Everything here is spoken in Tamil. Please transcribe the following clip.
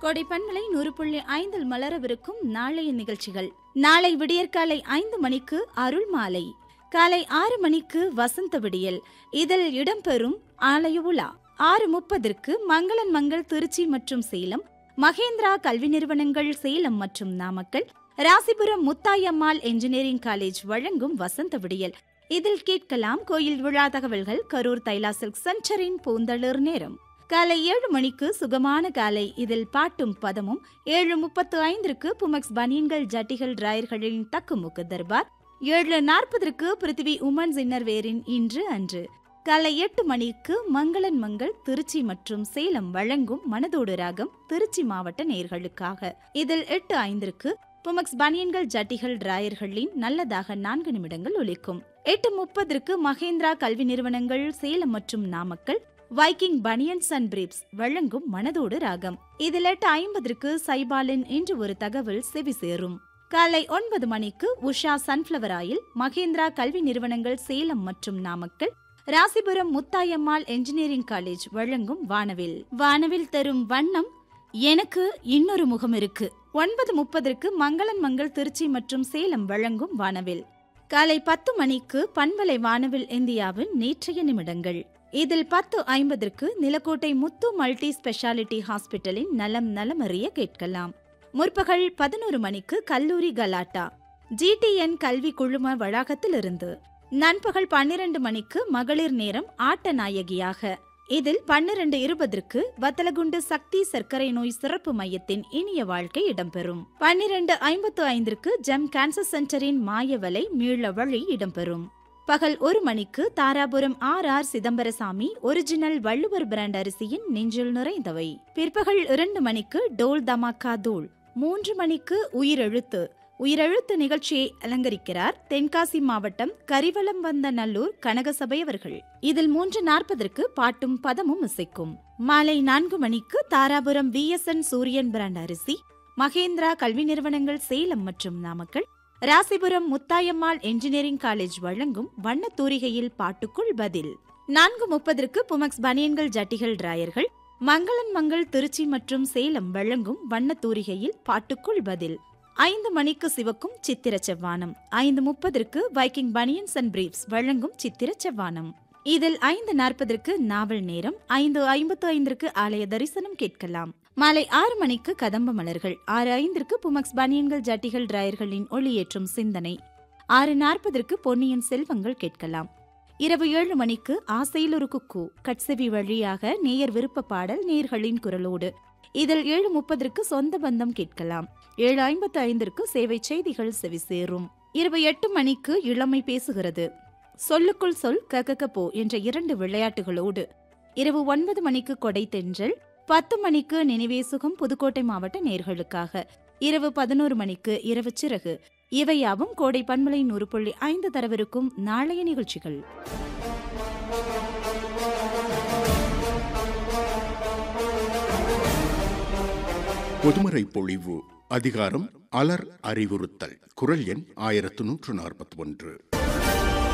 கோடை பண்பலை நூறு புள்ளி ஐந்தில் மலரவிருக்கும் நாளைய நிகழ்ச்சிகள் நாளை விடியற்காலை ஐந்து மணிக்கு அருள் மாலை காலை ஆறு மணிக்கு வசந்த விடியல் இதில் இடம்பெறும் ஆலய உலா ஆறு முப்பதற்கு மங்களன் மங்கள் திருச்சி மற்றும் சேலம் மகேந்திரா கல்வி நிறுவனங்கள் சேலம் மற்றும் நாமக்கல் ராசிபுரம் முத்தாயம்மாள் என்ஜினியரிங் காலேஜ் வழங்கும் வசந்த விடியல் இதில் கேட்கலாம் கோயில் விழா தகவல்கள் கரூர் தைலா சில்க் சென்டரின் பூந்தளிர் நேரம் காலை ஏழு மணிக்கு சுகமான காலை இதில் பாட்டும் பதமும் ஏழு முப்பத்து ஐந்திற்கு புமக்ஸ் பனியன்கள் ஜட்டிகள் டிராயர்களின் தக்குமுக்கு தர்பார் ஏழு நாற்பதற்கு பிருத்திவி உமன்ஸ் இன்னர்வேரின் இன்று அன்று காலை எட்டு மணிக்கு மங்களன் மங்கள் திருச்சி மற்றும் சேலம் வழங்கும் மனதோடு ராகம் திருச்சி மாவட்ட நேர்களுக்காக இதில் எட்டு ஐந்திற்கு புமக்ஸ் பனியன்கள் ஜட்டிகள் டிராயர்களின் நல்லதாக நான்கு நிமிடங்கள் ஒலிக்கும் எட்டு முப்பதற்கு மகேந்திரா கல்வி நிறுவனங்கள் சேலம் மற்றும் Namakkal Viking banians and briefs வழங்கும் மனதோடு ராகம் இதில் எட்டு ஐம்பதற்கு சைபாலின் இன்று ஒரு தகவல் செவி சேரும் காலை ஒன்பது மணிக்கு உஷா சன்ஃப்ளவர் ஆயில் மகேந்திரா கல்வி நிறுவனங்கள் சேலம் மற்றும் நாமக்கல் ராசிபுரம் முத்தாயம்மாள் என்ஜினியரிங் காலேஜ் வழங்கும் வானவில் வானவில் தரும் வண்ணம் எனக்கு இன்னொரு முகம் இருக்கு ஒன்பது முப்பதற்கு மங்களன் மங்கள் திருச்சி மற்றும் சேலம் வழங்கும் வானவில் காலை பத்து மணிக்கு பண்பலை வானவில் இந்தியாவின் நேற்றைய நிமிடங்கள் இதில் பத்து ஐம்பதற்கு நிலக்கோட்டை முத்து மல்டி ஸ்பெஷாலிட்டி ஹாஸ்பிட்டலின் நலம் நலமறிய கேட்கலாம் முற்பகல் பதினோரு மணிக்கு கல்லூரி கலாட்டா ஜிடிஎன் கல்வி குழும வளாகத்திலிருந்து நண்பகல் பன்னிரண்டு மணிக்கு மகளிர் நேரம் ஆட்ட நாயகியாக இதில் பன்னிரண்டு இருபதற்கு வத்தலகுண்டு சக்தி சர்க்கரை நோய் சிறப்பு மையத்தின் இனிய வாழ்க்கை இடம்பெறும் பன்னிரண்டு ஐம்பத்து ஐந்திற்கு ஜெம் கேன்சர் சென்டரின் மாயவலை மீள வழி இடம்பெறும் பகல் ஒரு மணிக்கு Dharapuram R R Chidambarasamy original Valluvar brand அரிசியின் நெஞ்சில் நிறைந்தவை பிற்பகல் இரண்டு மணிக்கு டோல் தமாக்கா தூள் மூன்று மணிக்கு உயிரெழுத்து உயிரெழுத்து நிகழ்ச்சியை அலங்கரிக்கிறார் தென்காசி மாவட்டம் கரிவலம் வந்த நல்லூர் கனகசபை அவர்கள் இதில் மூன்று நாற்பதற்கு பாட்டும் பதமும் இசைக்கும் மாலை நான்கு மணிக்கு தாராபுரம் விஎஸ்என் சூரியன் பிராண்ட் அரிசி மகேந்திரா கல்வி நிறுவனங்கள் சேலம் மற்றும் நாமக்கல் ராசிபுரம் முத்தாயம்மாள் என்ஜினியரிங் காலேஜ் வழங்கும் வண்ண தூரிகையில் பாட்டுக்குள் பதில் நான்கு முப்பதற்கு புமக்ஸ் பனியன்கள் ஜட்டிகள் டிராயர்கள் மங்களன் மங்கள் திருச்சி மற்றும் சேலம் வழங்கும் வண்ண தூரிகையில் பாட்டுக்குள் பதில் ஐந்து மணிக்கு சிவக்கும் சித்திர செவ்வானம் ஐந்து முப்பதற்கு வைக்கிங் பனியன்ஸ் அண்ட் பிரீப்ஸ் வழங்கும் சித்திர செவ்வானம் இதில் ஐந்து நாற்பதற்கு நாவல் நேரம் ஐந்து ஐம்பத்து ஐந்திற்கு ஆலய தரிசனம் கேட்கலாம் மாலை ஆறு மணிக்கு கதம்ப மலர்கள் ஆறு ஐந்திற்கு புமக்ஸ் பனியன்கள் ஜட்டிகள் டிராயர்களின் ஒளியேற்றும் சிந்தனை ஆறு நாற்பதற்கு பொன்னியின் செல்வங்கள் கேட்கலாம் இரவு ஏழு மணிக்கு ஆசையில் ஒரு குக்கு கட்செவி வழியாக நேயர் விருப்ப பாடல் நேர்களின் குரலோடு இதில் ஏழு முப்பதற்கு சொந்த பந்தம் கேட்கலாம் ஏழு ஐம்பத்து ஐந்திற்கு சேவை செய்திகள் செவி சேரும் இரவு எட்டு மணிக்கு இளமை பேசுகிறது சொல்லுக்குள் சொல் ககக போ என்ற இரண்டு விளையாட்டுகளோடு இரவு ஒன்பது மணிக்கு கொடை தென்றல் பத்து மணிக்கு நினைவே சுகம் புதுக்கோட்டை மாவட்ட நேர்களுக்காக இரவு பதினோரு மணிக்கு இரவு சிறகு இவையாவும் கோடை பன்மலை நூறு புள்ளி ஐந்து தரவிருக்கும் நாளைய நிகழ்ச்சிகள் பொதுமறை பொழிவு அதிகாரம் அலர் அறிவுறுத்தல் குரல் எண் ஆயிரத்து நூற்று நாற்பத்தி ஒன்று